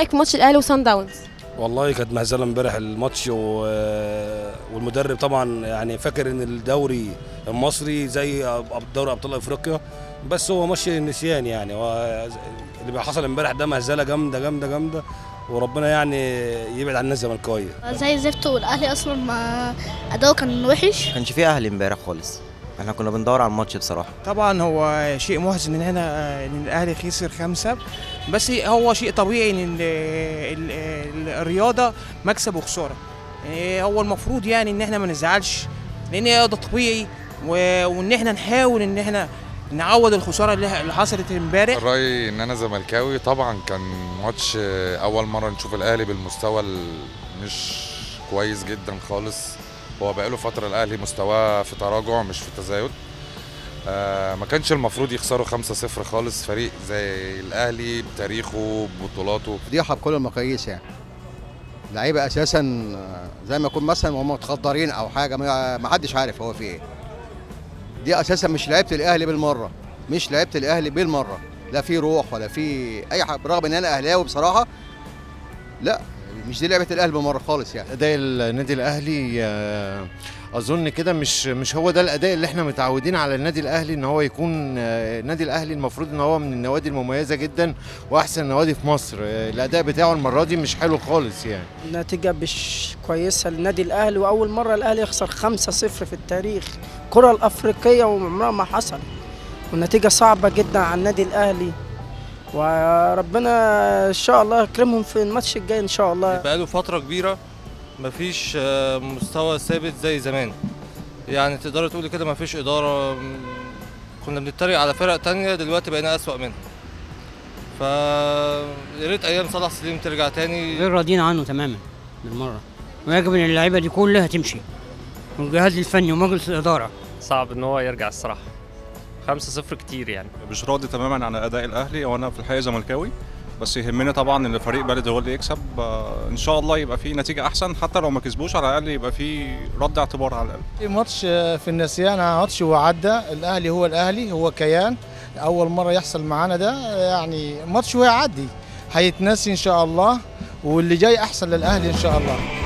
رايك في ماتش الاهلي وصن داونز والله كانت مهزله امبارح الماتش و... والمدرب طبعا يعني فاكر ان الدوري المصري زي دوري ابطال افريقيا بس هو ماشي النسيان يعني هو اللي حصل امبارح ده مهزله جامده جامده جامده وربنا يعني يبعد عن الناس الزملكاويه زي الزفت والاهلي اصلا ما اداؤه كان وحش ما كانش فيه اهلي امبارح خالص احنا كنا بندور على الماتش بصراحه طبعا هو شيء محزن ان هنا ان الاهلي خسر خمسه بس هو شيء طبيعي ان ال ال ال الرياضه مكسب وخساره يعني هو المفروض يعني ان احنا ما نزعلش لان ده طبيعي وان احنا نحاول ان احنا نعوض الخساره اللي حصلت امبارح رايي ان انا زملكاوي طبعا كان ماتش اول مره نشوف الاهلي بالمستوى مش كويس جدا خالص هو بقاله فتره الاهلي مستواه في تراجع مش في تزايد آه ما كانش المفروض يخسروا 5-0 خالص فريق زي الاهلي بتاريخه ببطولاته فضيحه بكل المقاييس يعني لعيبه اساسا زي ما يكون مثلا هم متخدرين او حاجه ما حدش عارف هو في ايه دي اساسا مش لعيبه الاهلي بالمره مش لعيبه الاهلي بالمره لا في روح ولا في اي حاجه برغم ان انا اهلاوي بصراحه لا مش دي لعبه الاهلي بالمره خالص يعني اداء النادي الاهلي اظن كده مش مش هو ده الاداء اللي احنا متعودين على النادي الاهلي ان هو يكون النادي الاهلي المفروض ان هو من النوادي المميزه جدا واحسن نوادي في مصر الاداء بتاعه المره دي مش حلو خالص يعني النتيجه مش كويسه للنادي الاهلي واول مره الاهلي يخسر 5-0 في التاريخ الكره الافريقيه وعمرها ما حصل والنتيجه صعبه جدا على النادي الاهلي وربنا ان شاء الله يكرمهم في الماتش الجاي ان شاء الله بقاله فتره كبيره مفيش مستوى ثابت زي زمان يعني تقدر تقولي كده مفيش اداره كنا بنتريق على فرق تانية دلوقتي بقينا اسوأ منها ف يا ريت ايام صلاح سليم ترجع تاني غير راضيين عنه تماما بالمره ويجب ان اللعيبه دي كلها تمشي والجهاز الفني ومجلس الاداره صعب ان هو يرجع الصراحه 5-0 كتير يعني مش راضي تماما عن اداء الاهلي وانا في الحقيقه زملكاوي بس يهمنا طبعا ان فريق بلد هو اللي يكسب ان شاء الله يبقى فيه نتيجه احسن حتى لو ما كسبوش على الاقل يبقى فيه رد اعتبار على الاقل ماتش في النسيان ماتش وعدى الاهلي هو الاهلي هو كيان اول مره يحصل معانا ده يعني ماتش وهيعدي هيتنسي ان شاء الله واللي جاي احسن للاهلي ان شاء الله